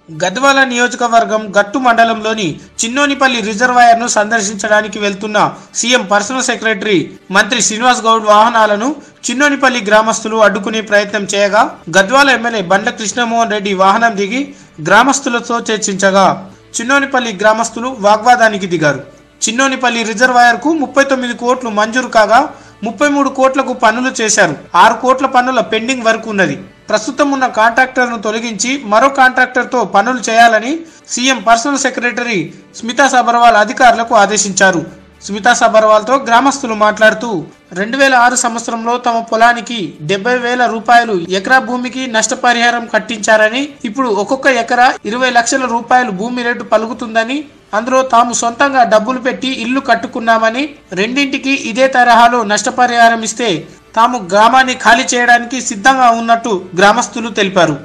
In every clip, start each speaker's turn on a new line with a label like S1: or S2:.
S1: గద్వాల నియోజకవర్గం గట్టు మండలంలోని చిన్నోనిపల్లి రిజర్వాయర్ ను సందర్శించడానికి వెళ్తున్న సీఎం పర్సనల్ సెక్రటరీ మంత్రి శ్రీనివాస్ గౌడ్ వాహనాలను చిన్నోనిపల్లి గ్రామస్తులు అడ్డుకునే ప్రయత్నం చేయగా గద్వాల ఎమ్మెల్యే బండ్ల కృష్ణమోహన్ రెడ్డి వాహనం దిగి గ్రామస్తులతో చర్చించగా చిన్నోనిపల్లి గ్రామస్తులు వాగ్వాదానికి దిగారు చిన్నోనిపల్లి రిజర్వాయర్ కు ముప్పై తొమ్మిది కోట్లు మంజూరు కాగా ముప్పై మూడు కోట్లకు పనులు చేశారు ఆరు కోట్ల పనుల పెండింగ్ వర్క్ ఉన్నది ప్రస్తుతం ఉన్న కాంట్రాక్టర్ను తొలగించి మరో కాంట్రాక్టర్తో పనులు చేయాలని CM personal secretary Smita Sabharwal అధికారులకు ఆదేశించారు స్మితా సబర్వాల్తో గ్రామస్తులు మాట్లాడుతూ రెండు వేల ఆరు సంవత్సరంలో తమ పొలానికి డెబ్బై వేల రూపాయలు ఎకరా భూమికి నష్టపరిహారం కట్టించారని ఇప్పుడు ఒక్కొక్క ఎకరా ఇరవై లక్షల రూపాయలు భూమి రేటు పలుకుతుందని అందులో తాము సొంతంగా డబ్బులు పెట్టి ఇల్లు కట్టుకున్నామని రెండింటికి ఇదే తరహాలో నష్టపరిహారం ఇస్తే తాము గ్రామాన్ని ఖాళీ చేయడానికి సిద్ధంగా ఉన్నట్టు గ్రామస్తులు తెలిపారు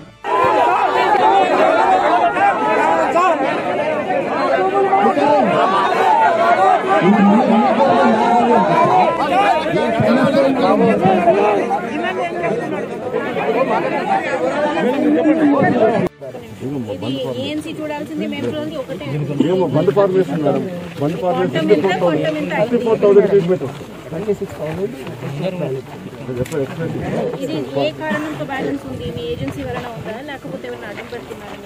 S2: ఇది ఏఎన్సీ చూడాల్సింది మెట్రోకి ఒకటే
S3: ఏమో bund formation madam bund formation
S2: quantum ఎంత క్వాంటమ్ ఎంత
S3: ఫిఫ్టీ ఫోర్ థౌసండ్ కిలోమీటర్స్
S2: ఇది ఏ కారణంతో బ్యాలెన్స్ ఉంది మీ ఏజెన్సీ వలన ఉందా లేకపోతే ఏమైనా అడ్డం పెడుతున్నారా